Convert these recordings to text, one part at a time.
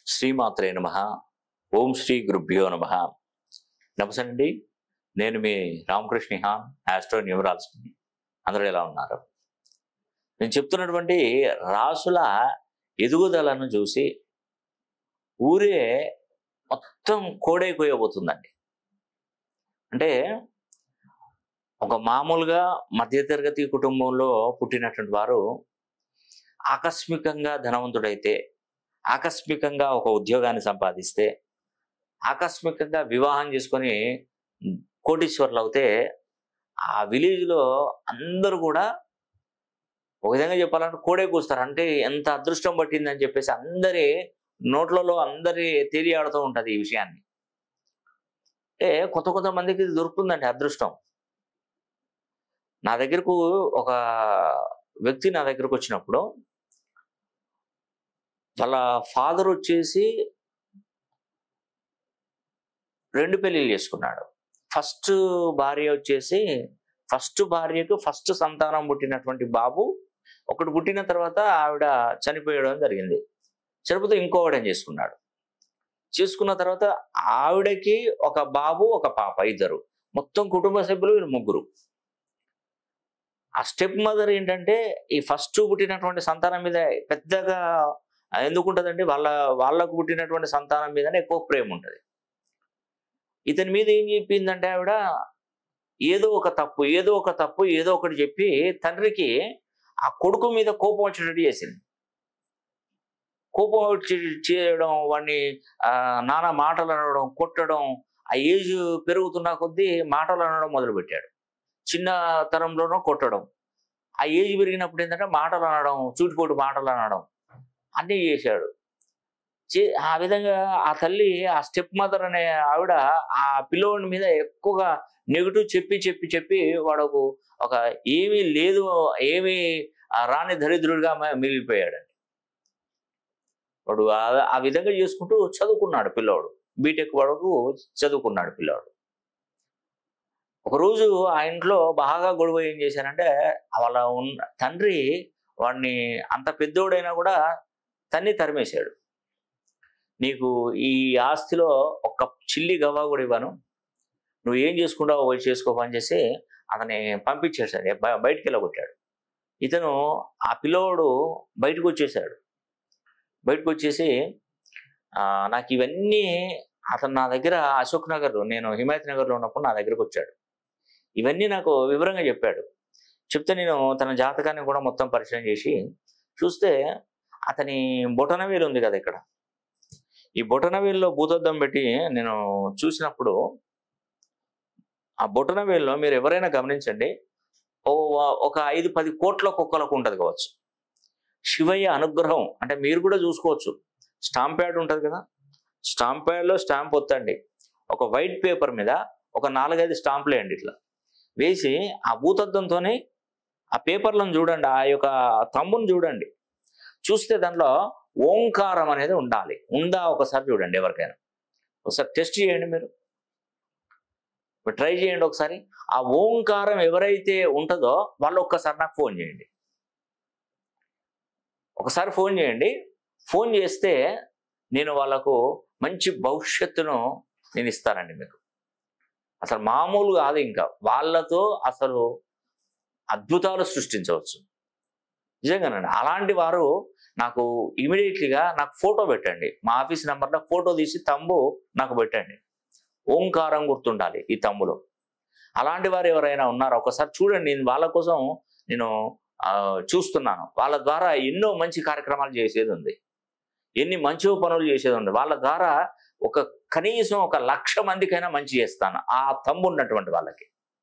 శ్రీమాత్రే నమ ఓం శ్రీ గురుభ్యో నమ నమస్తే అండి నేను మీ రామకృష్ణ హాన్ ఆస్ట్రో న్యూమరాలజీ అందరూ ఎలా ఉన్నారు నేను చెప్తున్నటువంటి రాసుల ఎదుగుదలను చూసి ఊరే మొత్తం కోడైపోయబోతుందండి అంటే ఒక మామూలుగా మధ్యతరగతి కుటుంబంలో పుట్టినటువంటి వారు ఆకస్మికంగా ధనవంతుడైతే ఆకస్మికంగా ఒక ఉద్యోగాన్ని సంపాదిస్తే ఆకస్మికంగా వివాహం చేసుకొని కోటీశ్వర్లు అవుతే ఆ విలేజ్లో అందరూ కూడా ఒక విధంగా చెప్పాలంటే కోడే కూస్తారు అంటే ఎంత అదృష్టం పట్టిందని చెప్పేసి అందరి నోట్లలో అందరి తెలియాడుతూ ఉంటుంది ఈ విషయాన్ని అంటే కొత్త కొత్త మందికి ఇది దొరుకుతుందండి అదృష్టం నా దగ్గరకు ఒక వ్యక్తి నా దగ్గరకు వచ్చినప్పుడు వాళ్ళ ఫాదర్ వచ్చేసి రెండు పెళ్ళిళ్ళు చేసుకున్నాడు ఫస్ట్ భార్య వచ్చేసి ఫస్ట్ భార్యకు ఫస్ట్ సంతానం పుట్టినటువంటి బాబు ఒకటి పుట్టిన తర్వాత ఆవిడ చనిపోయడం జరిగింది చనిపోతే ఇంకోవడం చేసుకున్నాడు చేసుకున్న తర్వాత ఆవిడకి ఒక బాబు ఒక పాప ఇద్దరు మొత్తం కుటుంబ సభ్యులు వీళ్ళు ముగ్గురు ఆ స్టెప్ మదర్ ఏంటంటే ఈ ఫస్ట్ పుట్టినటువంటి సంతానం మీద పెద్దగా ఎందుకు ఉంటుందంటే వాళ్ళ వాళ్ళకు పుట్టినటువంటి సంతానం మీదనే ఎక్కువ ప్రేమ ఉంటుంది ఇతని మీద ఏం చెప్పిందంటే ఆవిడ ఏదో ఒక తప్పు ఏదో ఒక తప్పు ఏదో ఒకటి చెప్పి తండ్రికి ఆ కొడుకు మీద కోపం వచ్చేటట్టు చేసింది కోపం వచ్చి చేయడం వాడిని ఆ, నానా మాటలు అనడం కొట్టడం ఆ ఏజ్ పెరుగుతున్న కొద్దీ మాటలు అనడం మొదలుపెట్టాడు చిన్న తరంలోనూ కొట్టడం ఆ ఏజ్ పెరిగినప్పుడు ఏంటంటే మాటలు అనడం చూటిపోటు మాటలు అనడం అన్నీ చేశాడు చే- ఆ విధంగా ఆ తల్లి ఆ స్టెప్ మదర్ అనే ఆవిడ ఆ పిల్లోడి మీద ఎక్కువగా నెగిటివ్ చెప్పి చెప్పి చెప్పి వాడకు ఒక ఏమీ లేదు ఏమీ ఆ రాని దరిద్రుడిగా మ- మిగిలిపోయాడండి వాడు ఆ- ఆ విధంగా చేసుకుంటూ చదువుకున్నాడు పిల్లోడు బీటెక్ వరకు చదువుకున్నాడు పిల్లోడు ఒకరోజు ఆ ఇంట్లో బాగా గొడవ ఏం చేశారంటే వాళ్ళ ఉన్న తండ్రి వాడిని అంత పెద్దోడైనా కూడా తన్ని తరిమేశాడు నీకు ఈ ఆస్తిలో ఒక్క చిల్లి గవ్వ కూడా ఇవ్వను నువ్వు ఏం చేసుకుంటావో పోయి చేసుకో అని చేసి అతన్ని పంపించేశాడు బ- బయటికి వెళ్ళగొట్టాడు ఇతను ఆ పిల్లోడు బయటకు వచ్చేసాడు బయటకు వచ్చేసి ఆ, నాకు ఇవన్నీ అతను నా దగ్గర అశోక్ నగర్ నేను హిమాయత్ నగర్లో ఉన్నప్పుడు నా దగ్గరకు వచ్చాడు ఇవన్నీ నాకు వివరంగా చెప్పాడు చెప్తే నేను తన జాతకాన్ని కూడా మొత్తం పరిచయం చేసి చూస్తే అతని బొటనవేలు ఉంది కదా ఇక్కడ ఈ బొటనవేలులో భూతద్దం పెట్టి నేను చూసినప్పుడు ఆ బొటనవేలులో మీరు ఎవరైనా గమనించండి ఓ ఒక ఐదు పది కోట్ల కుక్కలకు ఉంటుంది కావచ్చు శివయ్య అనుగ్రహం అంటే మీరు కూడా చూసుకోవచ్చు స్టాంప్ ప్యాడ్ ఉంటుంది కదా స్టాంప్ ప్యాడ్లో స్టాంప్ ఒత్తండి ఒక వైట్ పేపర్ మీద ఒక నాలుగైదు స్టాంపులు వేయండి ఇట్లా వేసి ఆ భూతత్వంతోనే ఆ పేపర్లను చూడండి ఆ యొక్క తమ్ముని చూడండి చూస్తే దాంట్లో ఓంకారం అనేది ఉండాలి ఉందా ఒకసారి చూడండి ఎవరికైనా ఒకసారి టెస్ట్ చేయండి మీరు ట్రై చేయండి ఒకసారి ఆ ఓంకారం ఎవరైతే ఉంటుందో వాళ్ళు ఒక్కసారి నాకు ఫోన్ చేయండి ఒకసారి ఫోన్ చేయండి ఫోన్ చేస్తే నేను వాళ్ళకు మంచి భవిష్యత్తును నేను ఇస్తానండి మీకు అసలు మామూలు కాదు ఇంకా వాళ్ళతో అసలు అద్భుతాలు సృష్టించవచ్చు నిజంగానండి అలాంటి వారు నాకు ఇమీడియట్లీగా నాకు ఫోటో పెట్టండి మా ఆఫీస్ నెంబర్లో ఫోటో తీసి తమ్ము నాకు పెట్టండి ఓంకారం గుర్తుండాలి ఈ తమ్ములో అలాంటి వారు ఎవరైనా ఉన్నారో ఒకసారి చూడండి నేను వాళ్ళ కోసం నేను ఆ, చూస్తున్నాను వాళ్ళ ద్వారా ఎన్నో మంచి కార్యక్రమాలు చేసేది ఉంది ఎన్ని మంచి పనులు చేసేది ఉంది వాళ్ళ ద్వారా ఒక కనీసం ఒక లక్ష మందికైనా మంచి చేస్తాను ఆ తమ్ము ఉన్నటువంటి వాళ్ళకి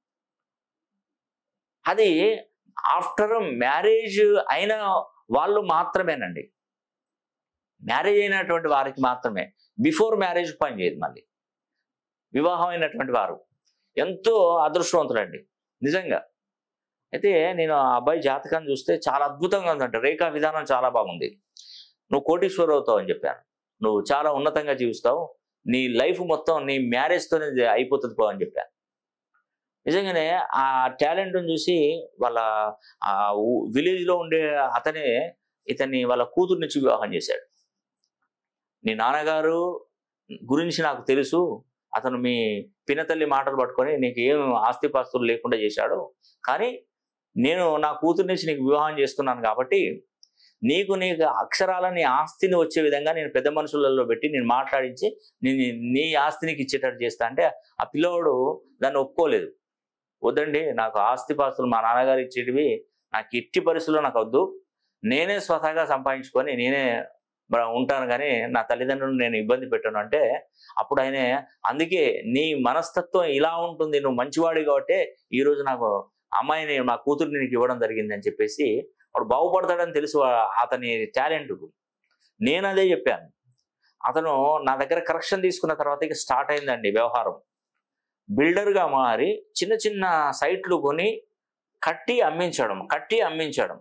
అది ఆఫ్టర్ మ్యారేజ్ అయిన వాళ్ళు మాత్రమేనండి మ్యారేజ్ అయినటువంటి వారికి మాత్రమే బిఫోర్ మ్యారేజ్ పని చేయదు మళ్ళీ వివాహం అయినటువంటి వారు ఎంతో అదృష్టవంతులండి నిజంగా అయితే నేను ఆ అబ్బాయి జాతకాన్ని చూస్తే చాలా అద్భుతంగా ఉందంట రేఖా విధానం చాలా బాగుంది నువ్వు కోటీశ్వరు అవుతావు అని చెప్పాను నువ్వు చాలా ఉన్నతంగా జీవిస్తావు నీ లైఫ్ మొత్తం నీ మ్యారేజ్తోనే అయిపోతుంది పో అని చెప్పాను నిజంగానే ఆ టాలెంట్ని చూసి వాళ్ళ ఆ విలేజ్లో ఉండే అతనే ఇతన్ని వాళ్ళ కూతురు నుంచి వివాహం చేశాడు నీ నాన్నగారు గురించి నాకు తెలుసు అతను మీ పినతల్లి మాటలు పట్టుకొని నీకు ఏం ఆస్తిపాస్తులు లేకుండా చేశాడు కానీ నేను నా కూతురు నుంచి నీకు వివాహం చేస్తున్నాను కాబట్టి నీకు నీకు అక్షరాలని ఆస్తిని వచ్చే విధంగా నేను పెద్ద మనుషులలో పెట్టి నేను మాట్లాడించి నేను నీ ఆస్తి నీకు ఇచ్చేటట్టు చేస్తా అంటే ఆ పిల్లవాడు దాన్ని ఒప్పుకోలేదు వద్దండి నాకు ఆస్తిపాస్తులు మా నాన్నగారు ఇచ్చేటివి నాకు ఎట్టి పరిస్థితుల్లో నాకు వద్దు నేనే స్వతహాగా సంపాదించుకొని నేనే బ- ఉంటాను కానీ నా తల్లిదండ్రులను నేను ఇబ్బంది పెట్టాను అంటే అప్పుడు ఆయన అందుకే నీ మనస్తత్వం ఇలా ఉంటుంది నువ్వు మంచివాడి కాబట్టి ఈ రోజు నాకు అమ్మాయిని మా కూతుర్ని నీకు ఇవ్వడం జరిగింది అని చెప్పేసి వాడు బాగుపడతాడని తెలుసు వా- అతని టాలెంట్కు నేను అదే చెప్పాను అతను నా దగ్గర కరెక్షన్ తీసుకున్న తర్వాత ఇక స్టార్ట్ అయిందండి వ్యవహారం బిల్డర్గా మారి చిన్న చిన్న సైట్లు కొని కట్టి అమ్మించడం కట్టి అమ్మించడం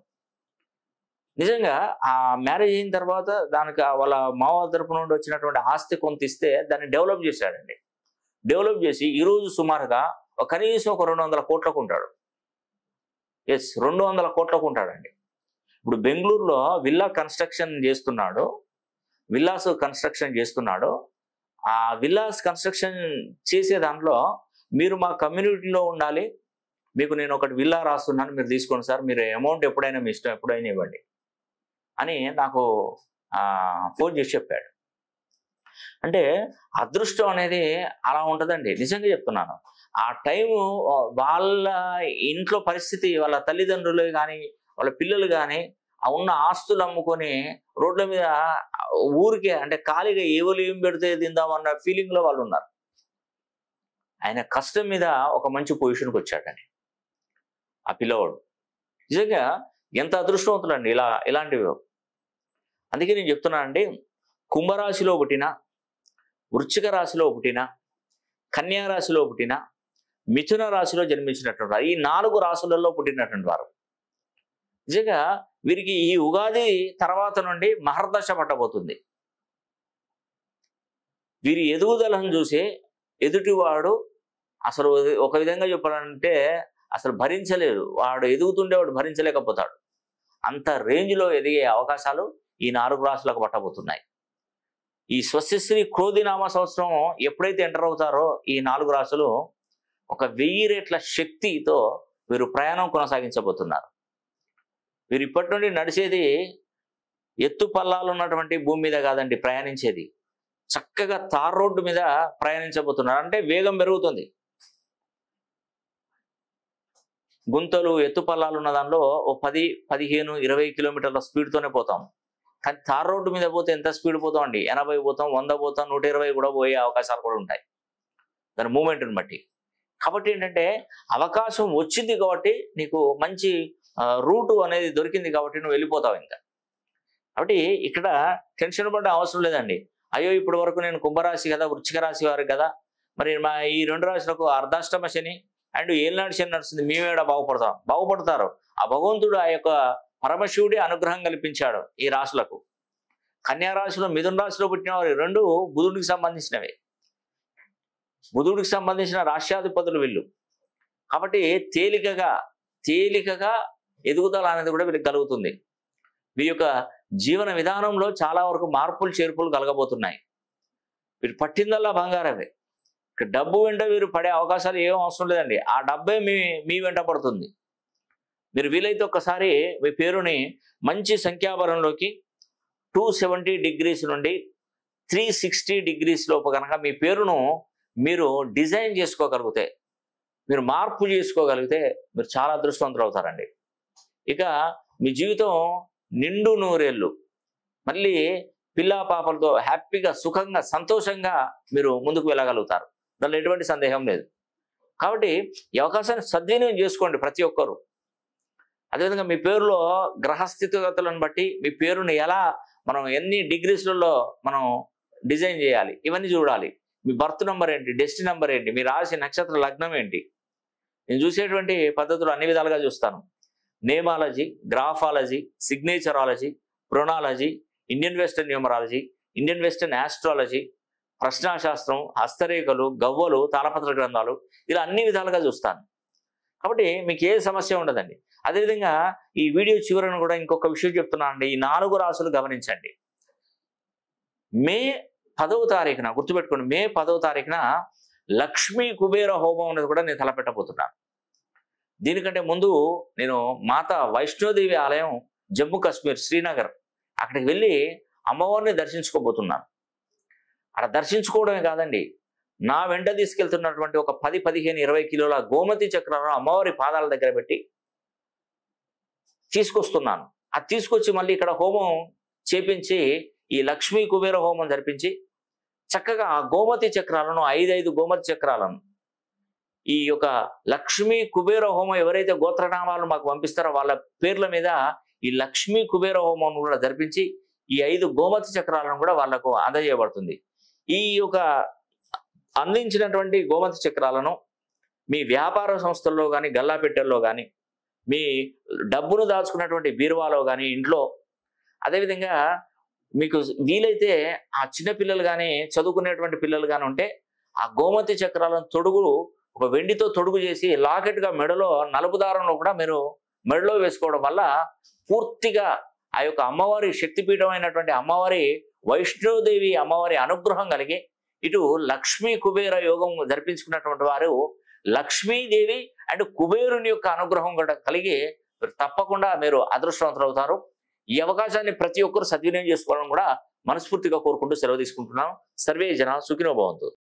నిజంగా ఆ మ్యారేజ్ అయిన తర్వాత దానికి ఆ వాళ్ళ మావ తరపు నుండి వచ్చినటువంటి ఆస్తి కొంత ఇస్తే దాన్ని డెవలప్ చేశాడండి డెవలప్ చేసి ఈరోజు సుమారుగా ఒక కనీసం ఒక రెండు వందల కోట్లకు ఉంటాడు ఎస్ రెండు వందల కోట్లకు ఉంటాడండి ఇప్పుడు బెంగళూరులో విల్లా కన్స్ట్రక్షన్ చేస్తున్నాడు విల్లాస్ కన్స్ట్రక్షన్ చేస్తున్నాడు ఆ విల్లాస్ కన్స్ట్రక్షన్ చేసే దాంట్లో మీరు మా కమ్యూనిటీలో ఉండాలి మీకు నేను ఒకటి విల్లా రాస్తున్నాను మీరు తీసుకోండి సార్ మీరు అమౌంట్ ఎప్పుడైనా మీ ఇష్టం ఎప్పుడైనా ఇవ్వండి అని నాకు ఆ, ఫోన్ చేసి చెప్పాడు అంటే అదృష్టం అనేది అలా ఉంటుందండి నిజంగా చెప్తున్నాను ఆ టైము వాళ్ళ ఇంట్లో పరిస్థితి వాళ్ళ తల్లిదండ్రులు కానీ వాళ్ళ పిల్లలు కానీ ఆ ఉన్న ఆస్తులు అమ్ముకొని రోడ్ల మీద ఊరికే అంటే ఖాళీగా ఏవలు ఏం పెడితే తిందామన్న ఫీలింగ్లో వాళ్ళు ఉన్నారు ఆయన కష్టం మీద ఒక మంచి పొజిషన్కి వచ్చాడని ఆ పిల్లవాడు నిజంగా ఎంత అదృష్టవంతులండి ఇలా ఇలాంటివి అందుకే నేను చెప్తున్నానండి కుంభరాశిలో పుట్టిన వృశ్చిక రాశిలో పుట్టిన కన్యా రాశిలో పుట్టిన మిథున రాశిలో జన్మించినటువంటి వారు ఈ నాలుగు రాశులలో పుట్టినటువంటి వారు నిజంగా వీరికి ఈ ఉగాది తర్వాత నుండి మహర్దశ పట్టబోతుంది వీరి ఎదుగుదలను చూసి ఎదుటివాడు అసలు ఒక విధంగా చెప్పాలంటే అసలు భరించలేడు వాడు ఎదుగుతుండే వాడు భరించలేకపోతాడు అంత రేంజ్లో ఎదిగే అవకాశాలు ఈ నాలుగు రాశులకు పట్టబోతున్నాయి ఈ స్వస్యశ్రీ క్రోధినామ సంవత్సరం ఎప్పుడైతే ఎంటర్ అవుతారో ఈ నాలుగు రాశులు ఒక వెయ్యి రేట్ల శక్తితో వీరు ప్రయాణం కొనసాగించబోతున్నారు వీరు ఇప్పటి నుండి నడిచేది ఎత్తు పల్లాలు ఉన్నటువంటి భూమి మీద కాదండి ప్రయాణించేది చక్కగా తార్ రోడ్డు మీద ప్రయాణించబోతున్నారు అంటే వేగం పెరుగుతుంది గుంతలు ఎత్తు పల్లాలు ఉన్న దానిలో ఓ పది పదిహేను ఇరవై కిలోమీటర్ల స్పీడ్తోనే పోతాం కానీ తార్ రోడ్డు మీద పోతే ఎంత స్పీడ్ పోతాం అండి ఎనభై పోతాం వంద పోతాం నూట ఇరవై కూడా పోయే అవకాశాలు కూడా ఉంటాయి దాని మూమెంట్ని బట్టి కాబట్టి ఏంటంటే అవకాశం వచ్చింది కాబట్టి నీకు మంచి రూటు అనేది దొరికింది కాబట్టి నువ్వు వెళ్ళిపోతావు ఇంకా కాబట్టి ఇక్కడ టెన్షన్ పడ్డ అవసరం లేదండి అయ్యో ఇప్పటి వరకు నేను కుంభరాశి కదా వృచ్చిక రాశి వారు కదా మరి మా ఈ రెండు రాశులకు అర్ధాష్టమ శని అండ్ ఏళ్ళనాడు శని నడుస్తుంది మేమేడ బాగుపడతాం బాగుపడతారు ఆ భగవంతుడు ఆ యొక్క పరమశివుడి అనుగ్రహం కల్పించాడు ఈ రాశులకు కన్యా రాశిలో మిథున రాశిలో పుట్టిన వారు రెండు బుధుడికి సంబంధించినవే బుధుడికి సంబంధించిన రాష్ట్రాధిపతులు వీళ్ళు కాబట్టి తేలికగా తేలికగా ఎదుగుదల అనేది కూడా వీళ్ళకి కలుగుతుంది వీరి యొక్క జీవన విధానంలో చాలా వరకు మార్పులు చేర్పులు కలగబోతున్నాయి వీరు పట్టిందల్లా బంగారమే ఇక డబ్బు వెంట వీరు పడే అవకాశాలు ఏం అవసరం లేదండి ఆ డబ్బే మీ మీ వెంట పడుతుంది మీరు వీలైతే ఒక్కసారి మీ పేరుని మంచి సంఖ్యాబలంలోకి టూ సెవెంటీ డిగ్రీస్ నుండి త్రీ సిక్స్టీ డిగ్రీస్ లోపు కనుక మీ పేరును మీరు డిజైన్ చేసుకోగలిగితే మీరు మార్పు చేసుకోగలిగితే మీరు చాలా అదృష్టవంతులు అవుతారండి ఇక మీ జీవితం నిండు నూరేళ్ళు మళ్ళీ పిల్లా పాపలతో హ్యాపీగా సుఖంగా సంతోషంగా మీరు ముందుకు వెళ్ళగలుగుతారు దానిలో ఎటువంటి సందేహం లేదు కాబట్టి ఈ అవకాశాన్ని సద్వినియోగం చేసుకోండి ప్రతి ఒక్కరు అదేవిధంగా మీ పేరులో గ్రహస్థితిగతులను బట్టి మీ పేరుని ఎలా మనం ఎన్ని డిగ్రీస్లలో మనం డిజైన్ చేయాలి ఇవన్నీ చూడాలి మీ బర్త్ నెంబర్ ఏంటి డెస్టి నెంబర్ ఏంటి మీ రాశి నక్షత్ర లగ్నం ఏంటి నేను చూసేటువంటి పద్ధతులు అన్ని విధాలుగా చూస్తాను namology graphology signatureology pronology Indian western numerology Indian western astrology ప్రశ్నాశాస్త్రం హస్తరేఖలు గవ్వలు తాళపత్ర గ్రంథాలు ఇలా అన్ని విధాలుగా చూస్తాను కాబట్టి మీకు ఏ సమస్య ఉండదండి అదేవిధంగా ఈ వీడియో చివరను కూడా ఇంకొక విషయం చెప్తున్నానండి ఈ నాలుగు రాసులు గమనించండి మే పదవ తారీఖున గుర్తుపెట్టుకోండి మే పదవ తారీఖున లక్ష్మీ కుబేర హోమం అనేది కూడా నేను తలపెట్టబోతున్నాను దీనికంటే ముందు నేను మాత వైష్ణోదేవి ఆలయం జమ్మూ కాశ్మీర్ శ్రీనగర్ అక్కడికి వెళ్ళి అమ్మవారిని దర్శించుకోబోతున్నాను అక్కడ దర్శించుకోవడమే కాదండి నా వెంట తీసుకెళ్తున్నటువంటి ఒక పది పదిహేను ఇరవై కిలోల గోమతి చక్రాలను అమ్మవారి పాదాల దగ్గర పెట్టి తీసుకొస్తున్నాను అది తీసుకొచ్చి మళ్ళీ ఇక్కడ హోమం చేపించి ఈ లక్ష్మీ కుబేర హోమం జరిపించి చక్కగా ఆ గోమతి చక్రాలను ఐదైదు గోమతి చక్రాలను ఈ యొక్క లక్ష్మీ కుబేర హోమం ఎవరైతే గోత్రనామాలు మాకు పంపిస్తారో వాళ్ళ పేర్ల మీద ఈ లక్ష్మీ కుబేర హోమం కూడా జరిపించి ఈ ఐదు గోమతి చక్రాలను కూడా వాళ్లకు అందజేయబడుతుంది ఈ యొక్క అందించినటువంటి గోమతి చక్రాలను మీ వ్యాపార సంస్థల్లో కానీ గల్లాపెట్టెల్లో కానీ మీ డబ్బును దాచుకున్నటువంటి బీరువాలో కానీ ఇంట్లో అదేవిధంగా మీకు వీలైతే ఆ చిన్న పిల్లలు కానీ చదువుకునేటువంటి పిల్లలు కానీ ఉంటే ఆ గోమతి చక్రాలను తొడుగు ఒక వెండితో తొడుగు చేసి లాకెట్గా మెడలో నలుపు దారంలో కూడా మీరు మెడలో వేసుకోవడం వల్ల పూర్తిగా ఆ యొక్క అమ్మవారి శక్తిపీఠం అయినటువంటి అమ్మవారి వైష్ణోదేవి అమ్మవారి అనుగ్రహం కలిగి ఇటు లక్ష్మీ కుబేర యోగం జరిపించుకున్నటువంటి వారు లక్ష్మీదేవి అండ్ కుబేరుని యొక్క అనుగ్రహం కూడా కలిగి తప్పకుండా మీరు అదృష్టవంతులు అవుతారు ఈ అవకాశాన్ని ప్రతి ఒక్కరు సద్వినియోగం చేసుకోవాలని కూడా మనస్ఫూర్తిగా కోరుకుంటూ సెలవు తీసుకుంటున్నాం సర్వే జన సుఖినో భవంతు